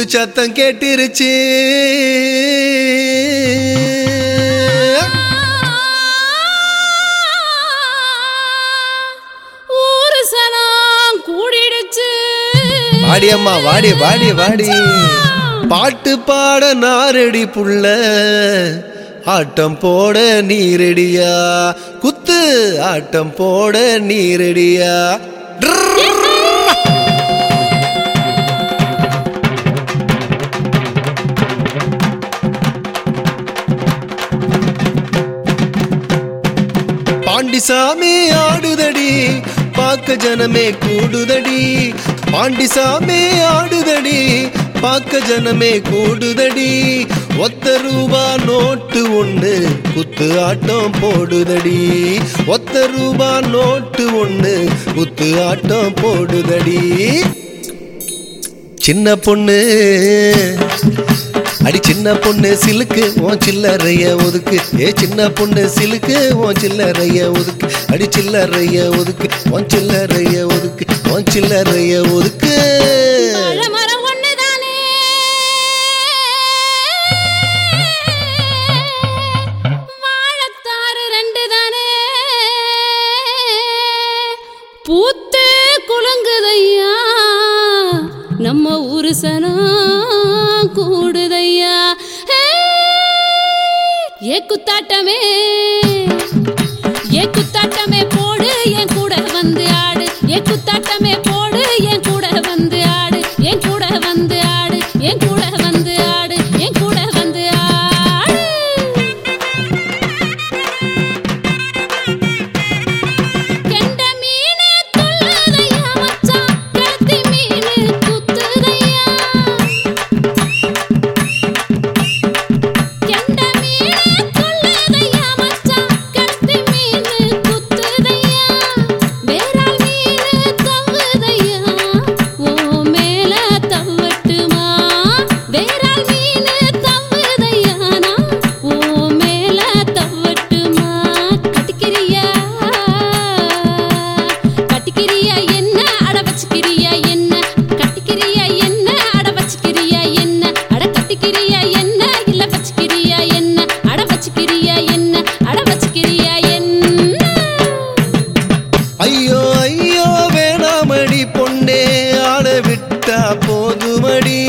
சத்தம் கேட்டிருச்சு ஊரு சனம் கூடிடுச்சு வாடி அம்மா வாடி வாடி வாடி பாட்டு பாட நாரடி புள்ள ஆட்டம் போட நீரடியா குத்து ஆட்டம் போட நீரடியா பாண்டிசாமி ஆடுதடி பார்க்க ஜனமே கூடுதடி பாண்டிசாமி ஆடுதடி பார்க்க ஜனமே கூடுதடி ஒத்த ரூபா நோட்டு ஒண்ணு குத்து ஆட்டம் போடுதடி ஒத்த ரூபா நோட்டு ஒண்ணு குத்து ஆட்டம் போடுதடி சின்ன பொண்ணு அடி சின்ன பொண்ணு சிலுக்கு உன் சில்லறைய ஒதுக்கு ஏ சின்ன பொண்ணு சிலுக்கு உன் சில்லறைய ஒதுக்கு அடி சில்லறைய ஒதுக்கு உன் சில்லறைய ஒதுக்கு உன் சில்லறைய ஒதுக்கு வாழை மரம் ஒண்ணுதானே வாழைத்தாறு ரெண்டு தானே பூத்து குலுங்குதையா நம்ம ஊரு சனம் கூடுதையா ஹே! ஏ குத்தாட்டமே ஏ குத்தாட்டமே போடு என் கூட வந்து ஆடு ஏ குத்தாட்டமே போடு என் கூட வந்து ஆடு என் கூட வந்து ஆடு என் கூட வந்து ஆடு என் கூட வந்து ஆடு கெண்ட மீனு துள்ளுதையா மச்சான் கெளுத்தி மீனு குத்துதையா கெண்ட மீனு துள்ளுதையா மச்சான் கெளுத்தி மீனு குத்துதையா வேறால் மீனு தவ்வுதையா ஓ மேல தவ்வட்டுமா வேறால் மீனு தவ்வுதையா நான் ஓ மேல தவ்வட்டுமா கட்டிக்கிறியா கட்டிக்கிறியா என்ன அட வச்சுக்கிறியா என்ன கட்டிக்கிறியா என்ன அட வச்சுக்கிறியா என்ன அட கட்டிக்கிறியா என்ன இல்ல வச்சுக்கிறியா என்ன அட வச்சுக்கிறியா என்ன அட வச்சுக்கிறியா என்ன ஐயோ ஐயோ வேணாமடி பொண்ணே ஆட விட்டா போதுமடி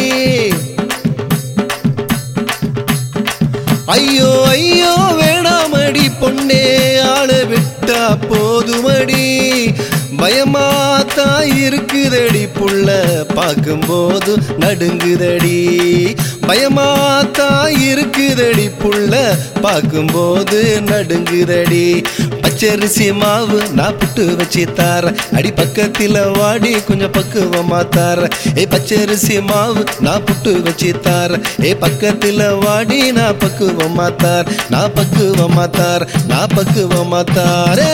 ஐயோ ஐயோ வேணாமடி பொண்ணே ஆள விட்டா போதுமடி பயமாத்தா இருக்குதடி புள்ள பார்க்கும்போது நடுங்குதடி பயமாத்தா இருக்குதடி புள்ள பார்க்கும்போது நடுங்குதடி பச்சரிசி மாவு நான் புட்டு வச்சு தார அடி பக்கத்துல வாடி கொஞ்சம் பக்குவமா தார ஏ பச்சரிசி மாவு நான் புட்டு வச்சு தார ஏ பக்கத்துல வாடி நான் பக்குவமா தார் நான் பக்குவமா தார் நான் பக்குவமா தாரே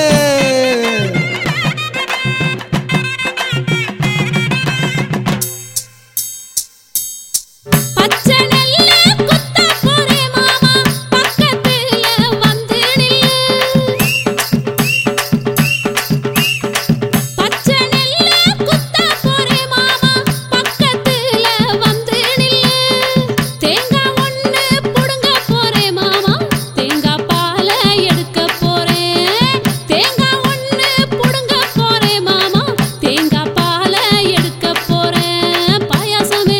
பச்சை நெல்ல குத்த போறே மாமா பக்கத்துல வந்து நில்லு பச்சை நெல்ல குத்த போறே மாமா பக்கத்துல வந்து நில்லு தேங்காய் ஒண்ணு புடுங்க போறே மாமா தேங்காய் பால எடுக்க போறேன் தேங்காய் ஒண்ணு புடுங்க போறே மாமா தேங்காய் பால எடுக்க போறேன் பாயாசமே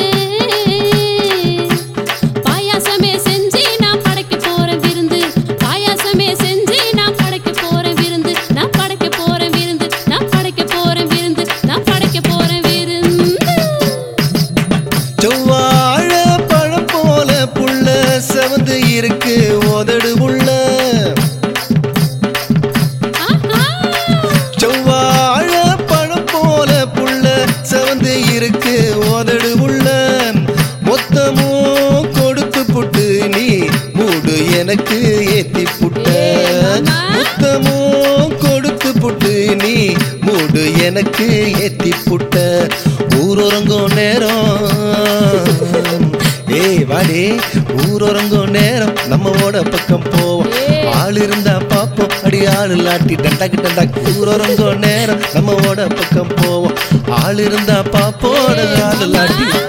பாயாசமே செஞ்சு நான் படைக்க போறேன் விருந்து பாயாசமே செஞ்சு நான் படைக்க போறேன் விருந்து நான் படைக்க போறேன் விருந்து நான் படைக்க போறேன் விருந்து நான் படைக்க போறேன் விருந்து செவ்வாழ பழம் போல புள்ள செவந்து இருக்கு உதடு உள்ள ஆஹா செவ்வாழ பழம் போல புள்ள செவந்து இருக்கு உதடு உள்ள மொத்தமும் கொடுத்து புட்டு நீ மூடு எனக்கு ஏத்தி புட்ட மொத்தமும் கொடுத்து புட்டு நீ மூடு எனக்கு ஏத்தி புட்ட ஊரொறங்கும் நேரம் ஏய் வாடி ஊரொறங்கும் நேரம் நம்மவோட பக்கம் போவோம் ஆள் இருந்தா பாப்போம் அடி ஆள் இல்லாட்டி டண்டாக்கு டண்டாக்கு ஊரொறங்கும் நேரம் நம்மவோட பக்கம் போவோம் ஆள் இருந்தா பாப்போம் ஆள் இல்லாட்டி